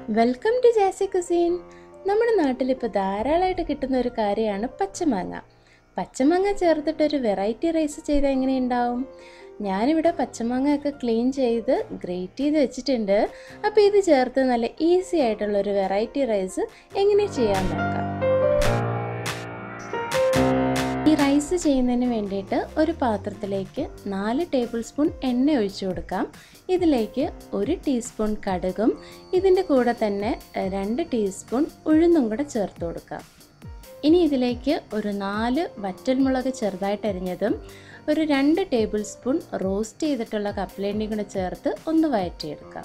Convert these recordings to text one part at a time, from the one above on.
welcome to Jassie cuisine നമ്മുടെ നാട്ടിൽ ഇപ്പോൾ ധാരാളമായിട്ട് കിട്ടുന്ന ഒരു കാര്യമാണ് പച്ചമാങ്ങ പച്ചമാങ്ങ ചേർത്തിട്ടൊരു വെറൈറ്റി റൈസ് ചെയ്താൽ എങ്ങനെയുണ്ടാവും ഞാനിവിടെ പച്ചമാങ്ങ ഒക്കെ ക്ലീൻ ചെയ്ത് ഗ്രേറ്റ് ചെയ്ത് വെച്ചിട്ടുണ്ട് അപ്പോൾ ഇത് ചേർത്ത് നല്ല ഈസി ആയിട്ടുള്ള ഒരു വെറൈറ്റി റൈസ് എങ്ങനെ ചെയ്യാൻ നോക്കാം ഈ റൈസ് ചെയ്യുന്നതിന് വേണ്ടിയിട്ട് ഒരു പാത്രത്തിലേക്ക് നാല് ടേബിൾ സ്പൂൺ എണ്ണ ഒഴിച്ചു കൊടുക്കാം ഇതിലേക്ക് ഒരു ടീസ്പൂൺ കടുകും ഇതിൻ്റെ കൂടെ തന്നെ രണ്ട് ടീസ്പൂൺ ഉഴുന്നും കൂടെ ചേർത്ത് കൊടുക്കാം ഇനി ഇതിലേക്ക് ഒരു നാല് വറ്റൽമുളക് ചെറുതായിട്ട് അരിഞ്ഞതും ഒരു രണ്ട് ടേബിൾ സ്പൂൺ റോസ്റ്റ് ചെയ്തിട്ടുള്ള കപ്പലേണ്ടിയും കൂടെ ചേർത്ത് ഒന്ന് വഴറ്റിയെടുക്കാം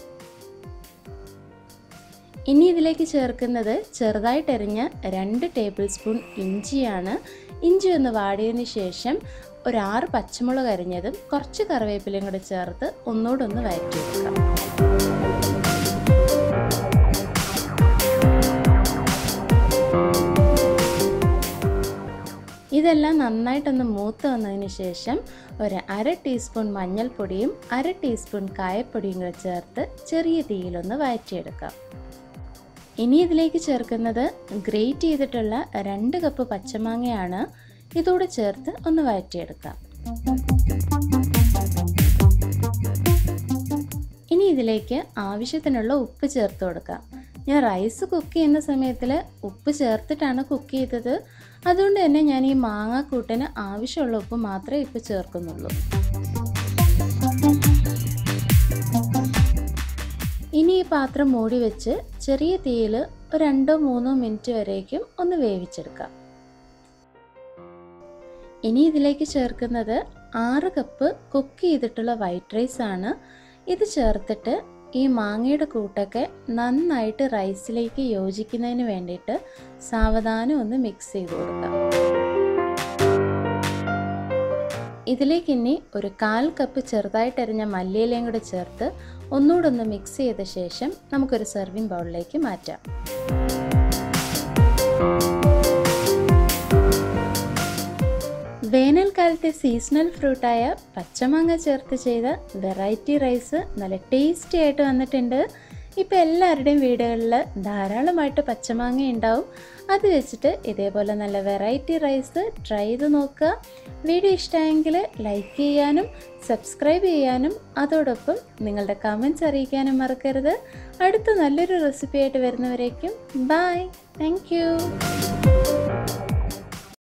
ഇനി ഇതിലേക്ക് ചേർക്കുന്നത് ചെറുതായിട്ട് എറിഞ്ഞ രണ്ട് ടേബിൾ സ്പൂൺ ഇഞ്ചിയാണ് ഇഞ്ചി ഒന്ന് വാടിയതിന് ശേഷം ഒരു ആറ് പച്ചമുളക് അരിഞ്ഞതും കുറച്ച് കറിവേപ്പിലയും കൂടെ ചേർത്ത് ഒന്നുകൂടെ ഒന്ന് വഴറ്റിയെടുക്കാം ഇതെല്ലാം നന്നായിട്ടൊന്ന് മൂത്ത് വന്നതിന് ശേഷം ഒരു അര ടീസ്പൂൺ മഞ്ഞൾപ്പൊടിയും അര ടീസ്പൂൺ കായപ്പൊടിയും കൂടെ ചേർത്ത് ചെറിയ തീയിലൊന്ന് വഴറ്റിയെടുക്കാം ഇനി ഇതിലേക്ക് ചേർക്കുന്നത് ഗ്രേറ്റ് ചെയ്തിട്ടുള്ള രണ്ട് കപ്പ് പച്ചമാങ്ങയാണ് ഇതോടെ ചേർത്ത് ഒന്ന് വഴറ്റിയെടുക്കാം ഇനി ഇതിലേക്ക് ആവശ്യത്തിനുള്ള ഉപ്പ് ചേർത്ത് കൊടുക്കാം ഞാൻ റൈസ് കുക്ക് ചെയ്യുന്ന സമയത്തിൽ ഉപ്പ് ചേർത്തിട്ടാണ് കുക്ക് ചെയ്തത് അതുകൊണ്ട് തന്നെ ഞാൻ ഈ മാങ്ങാക്കൂട്ടിന് ആവശ്യമുള്ള ഉപ്പ് മാത്രമേ ഇപ്പോൾ ചേർക്കുന്നുള്ളൂ ഇനി ഈ പാത്രം മൂടി വെച്ച് ചെറിയ തീയിൽ ഒരു രണ്ടോ മൂന്നോ മിനിറ്റ് വരേക്കും ഒന്ന് വേവിച്ചെടുക്കാം ഇനി ഇതിലേക്ക് ചേർക്കുന്നത് ആറ് കപ്പ് കുക്ക് ചെയ്തിട്ടുള്ള വൈറ്റ് റൈസ് ആണ് ഇത് ചേർത്തിട്ട് ഈ മാങ്ങയുടെ കൂട്ടൊക്കെ നന്നായിട്ട് റൈസിലേക്ക് യോജിക്കുന്നതിന് വേണ്ടിയിട്ട് സാവധാനം ഒന്ന് മിക്സ് ചെയ്ത് കൊടുക്കാം ഇതിലേക്ക് ഇനി ഒരു കാൽ കപ്പ് ചെറുതായിട്ട് അരിഞ്ഞ മല്ലിയിലയും കൂടെ ചേർത്ത് ഒന്നുകൂടെ ഒന്ന് മിക്സ് ചെയ്ത ശേഷം നമുക്കൊരു സെർവിങ് ബൗളിലേക്ക് മാറ്റാം വേനൽക്കാലത്തെ സീസണൽ ഫ്രൂട്ടായ പച്ചമാങ്ങ ചേർത്ത് ചെയ്ത വെറൈറ്റി റൈസ് നല്ല ടേസ്റ്റി ആയിട്ട് വന്നിട്ടുണ്ട് ഇപ്പോൾ എല്ലാവരുടെയും വീടുകളിൽ ധാരാളമായിട്ട് പച്ചമാങ്ങ ഉണ്ടാവും അത് വെച്ചിട്ട് ഇതേപോലെ നല്ല വെറൈറ്റി റൈസ് ട്രൈ ചെയ്ത് നോക്കുക വീഡിയോ ഇഷ്ടമായെങ്കിൽ ലൈക്ക് ചെയ്യാനും സബ്സ്ക്രൈബ് ചെയ്യാനും അതോടൊപ്പം നിങ്ങളുടെ കമൻസ് അറിയിക്കാനും മറക്കരുത് അടുത്ത നല്ലൊരു റെസിപ്പി ആയിട്ട് വരുന്നവരേക്കും ബായ് താങ്ക്